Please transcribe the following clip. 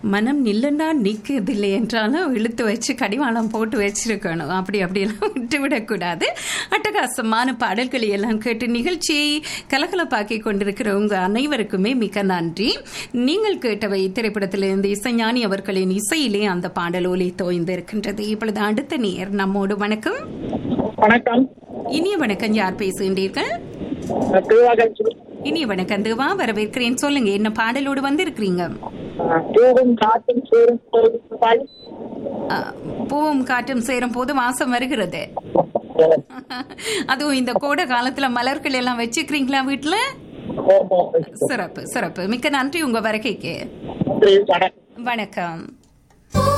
மனம் நில்லன்னா நிற்கிறதில்லை என்றாலும் இழுத்து வச்சு கடிவாளம் போட்டு வச்சிருக்கணும் அப்படி அப்படியெல்லாம் விட்டு விடக்கூடாது அட்டகாசமான பாடல்களை எல்லாம் கேட்டு நிகழ்ச்சியை கலகலப்பாக்கி கொண்டிருக்கிற உங்க அனைவருக்குமே மிக்க நன்றி நீங்கள் கேட்டவை திரைப்படத்திலிருந்து இசைஞானி அவர்களின் இசையிலே அந்த பாடல் ஒலி தோய்ந்திருக்கின்றது இப்பொழுது அடுத்த நேர் நம்மோடு வணக்கம் வணக்கம் இனிய வணக்கம் யார் பேசுகின்றீர்கள் நான் திருவாகல் சு- இனிய வணக்கம் தேவா வரவேற்கிறேன் சொல்லுங்க என்ன பாடலோடு வந்திருக்கிறீங்க ஆ, பூவும் காற்றும் சேரும் போது பால். ஆ, பூவும் காற்றும் சேரும் போது வாசம் வருகிறது அதுவும் இந்த கோடை காலத்துல மலர்கள் எல்லாம் வச்சுக்கிறீங்களா வீட்டுல ஓ, ஓ. சிறப்பு சிறப்பு மிக்க நன்றி உங்க வருகைக்கு நன்றி, வணக்கம் வணக்கம்